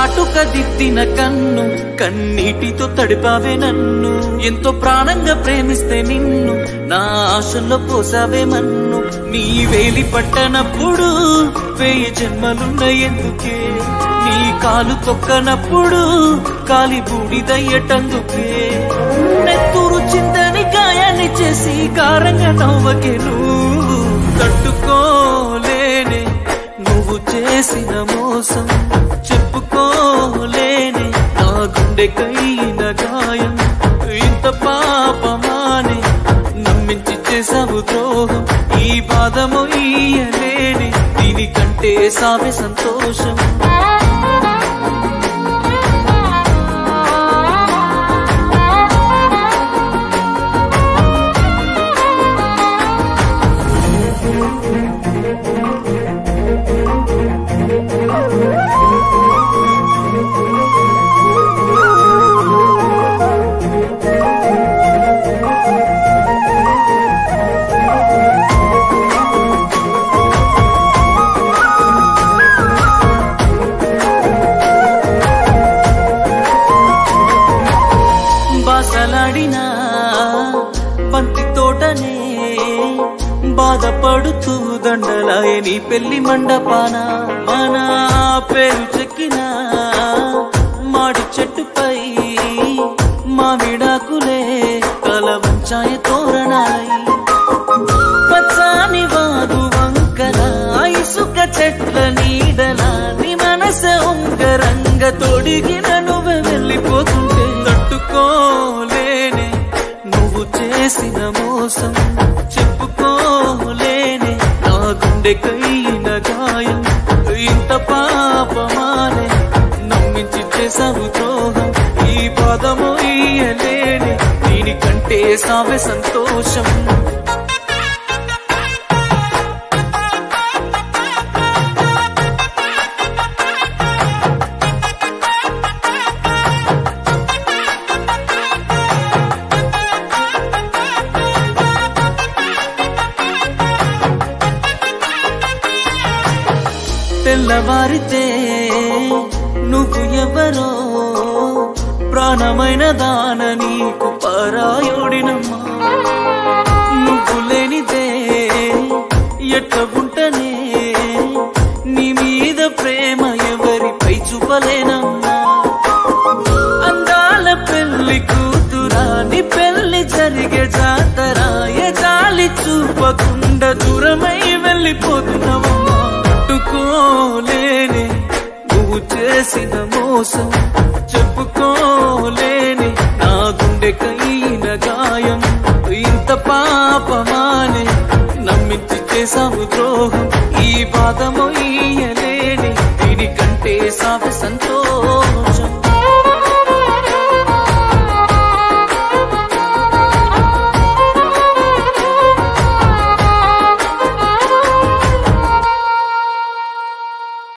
కాటుక దిద్దిన కన్ను కన్నీటితో తడిపావే నన్ను ఎంతో ప్రాణంగా ప్రేమిస్తే నిన్ను నా ఆశల్లో పోసావే మన్ను నీ వేలి పట్టనప్పుడు వేయి జన్మలున్న ఎందుకే నీ కాలు తొక్కనప్పుడు కాలి బూడిదయ్యటందుకే నెత్తూరు చిందని గాయాన్ని చేసి కారంగా నవ్వకే నువ్వు తట్టుకోలేనే నువ్వు చేసిన మోసం చెప్పుకోలేనే నా గుండెకైన గాయం ఇంత పాపమానే నమ్మించి చేసావు ద్రోహం ఈ బాధము ఇయ్యలేని దీనికంటే సావే సంతోషం బాసలాడినా బంతి తోటనే బాధపడుతూ దండలాయ నీ పెళ్లి మండపాన మన పేరు చెక్కిన మాడి చెట్టుపై మామిడాకులే కల వంచాయ తోరణాలై పచ్చాని వాగు వంకల ఇసుక చెట్ల నీడల నీ మనస ఉంగరంగ తొడిగిన నువ్వు వెళ్ళిపోతుంటే తట్టుకోలేనే నువ్వు చేసిన మోసం చెప్పుకోలేనే నా గుండెకైన గాయం ఇంత పాపమానే నమ్మించి చేసావు ద్రోహం ఈ పదము ఇయ్యలేని దీనికంటే సావే సంతోషం తెల్లవారితే నువ్వు ఎవరో ప్రాణమైన దాన నీకు పరాయోడినమ్మా నువ్వు లేనిదే ఎట్ల ఉంటనే నీ మీద ప్రేమ ఎవరిపై చూపలేనమ్మా అందాల పెళ్లి కూతురా నీ పెళ్లి జరిగే జాతరా ఏ జాలి చూపకుండా దూరమై వెళ్ళిపోతున్నావమ్మా తట్టుకోలేని నువ్వు చేసిన మోసం చెప్పుకోలేని నా గుండెకైన గాయం ఇంత పాపమానే నమ్మించి చేసావు ద్రోహం ఈ బాధము ఇయ్యలేని దీనికంటే సాగు సంతోషం